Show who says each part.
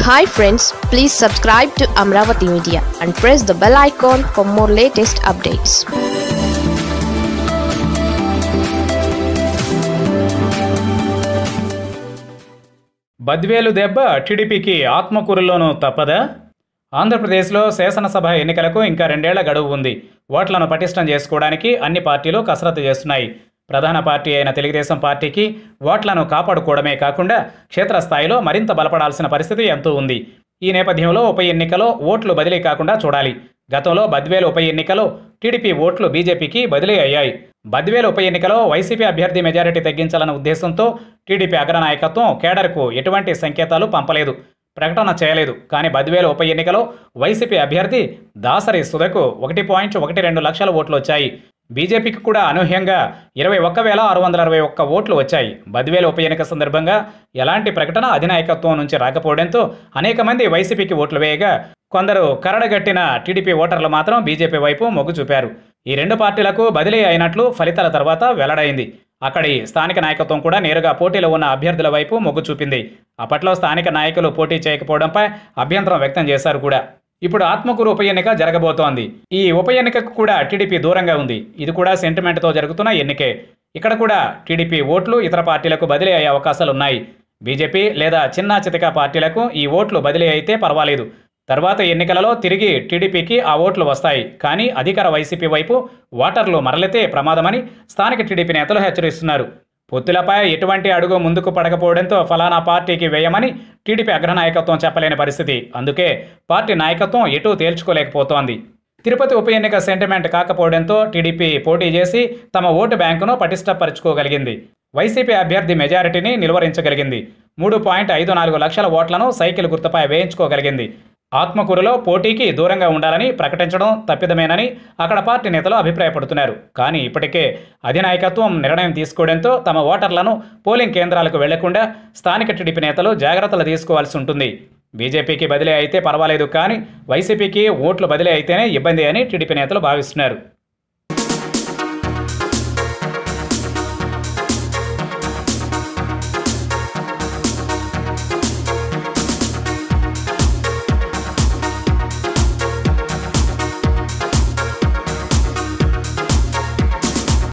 Speaker 1: hi friends please subscribe to Amaravati media and press the bell icon for more latest updates
Speaker 2: Badvel దెబ్బ టీడీపీకి ఆత్మకూరులోనూ తప్పదా ఆంధ్రప్రదేశ్లో శాసనసభ ఎన్నికలకు ఇంకా రెండేళ్ల గడువు ఉంది ఓట్లను పటిష్టం చేసుకోవడానికి అన్ని పార్టీలు కసరత్తు చేస్తున్నాయి ప్రధాన పార్టీ అయిన తెలుగుదేశం పార్టీకి ఓట్లను కాపాడుకోవడమే కాకుండా క్షేత్రస్థాయిలో మరింత బలపడాల్సిన పరిస్థితి ఎంతో ఉంది ఈ నేపథ్యంలో ఉప ఎన్నికలో ఓట్లు బదిలీ కాకుండా చూడాలి గతంలో బద్వేలు ఉప ఎన్నికలో టీడీపీ ఓట్లు బీజేపీకి బదిలీ అయ్యాయి బద్వేలు ఉప ఎన్నికలో వైసీపీ అభ్యర్థి మెజారిటీ తగ్గించాలన్న ఉద్దేశంతో టీడీపీ అగ్రనాయకత్వం కేడర్కు ఎటువంటి సంకేతాలు పంపలేదు ప్రకటన చేయలేదు కానీ బద్వేలు ఉప ఎన్నికలో వైసీపీ అభ్యర్థి దాసరి సుధకు ఒకటి పాయింట్ ఒకటి రెండు లక్షల ఓట్లు వచ్చాయి బీజేపీకి కూడా అనూహ్యంగా ఇరవై ఒక్క వేల ఆరు వందల అరవై ఒక్క ఓట్లు వచ్చాయి బద్వేలు ఉప ఎన్నిక సందర్భంగా ఎలాంటి ప్రకటన అధినాయకత్వం నుంచి రాకపోవడంతో అనేక మంది వైసీపీకి ఓట్లు వేయగా కొందరు కరడగట్టిన టీడీపీ ఓటర్లు మాత్రం బీజేపీ వైపు మొగ్గు చూపారు ఈ రెండు పార్టీలకు బదిలీ అయినట్లు ఫలితాల తర్వాత వెల్లడైంది అక్కడి స్థానిక నాయకత్వం కూడా నేరుగా పోటీలో ఉన్న అభ్యర్థుల వైపు మొగ్గు చూపింది అప్పట్లో స్థానిక నాయకులు పోటీ చేయకపోవడంపై అభ్యంతరం వ్యక్తం చేశారు కూడా ఇప్పుడు ఆత్మకూరు ఉప ఎన్నిక జరగబోతోంది ఈ ఉప ఎన్నికకు కూడా టీడీపీ దూరంగా ఉంది ఇది కూడా సెంటిమెంట్తో జరుగుతున్న ఎన్నికే ఇక్కడ కూడా టీడీపీ ఓట్లు ఇతర పార్టీలకు బదిలీ అయ్యే అవకాశాలున్నాయి బీజేపీ లేదా చిన్న చితక పార్టీలకు ఈ ఓట్లు బదిలీ అయితే పర్వాలేదు తర్వాత ఎన్నికలలో తిరిగి టీడీపీకి ఆ ఓట్లు వస్తాయి కానీ అధికార వైసీపీ వైపు ఓటర్లు మరలితే ప్రమాదమని స్థానిక టీడీపీ నేతలు హెచ్చరిస్తున్నారు పొత్తులపై ఎటువంటి అడుగు ముందుకు పడకపోవడంతో ఫలానా పార్టీకి వేయమని టీడీపీ అగ్రనాయకత్వం చెప్పలేని పరిస్థితి అందుకే పార్టీ నాయకత్వం ఎటూ తేల్చుకోలేకపోతోంది తిరుపతి ఉప ఎన్నిక సెంటిమెంట్ కాకపోవడంతో టీడీపీ పోటీ చేసి తమ ఓటు బ్యాంకును పటిష్టపరుచుకోగలిగింది వైసీపీ అభ్యర్థి మెజారిటీని నిలువరించగలిగింది మూడు పాయింట్ ఐదు నాలుగు లక్షల ఓట్లను సైకిల్ గుర్తుపై వేయించుకోగలిగింది ఆత్మకూరులో పోటీకి దూరంగా ఉండాలని ప్రకటించడం తప్పిదమేనని అక్కడ పార్టీ నేతలు అభిప్రాయపడుతున్నారు కానీ ఇప్పటికే అధినాయకత్వం నిర్ణయం తీసుకోవడంతో తమ ఓటర్లను పోలింగ్ కేంద్రాలకు వెళ్లకుండా స్థానిక టీడీపీ నేతలు జాగ్రత్తలు తీసుకోవాల్సి ఉంటుంది బీజేపీకి బదిలీ అయితే పర్వాలేదు కానీ వైసీపీకి ఓట్లు బదిలీ అయితేనే ఇబ్బంది అని టీడీపీ నేతలు భావిస్తున్నారు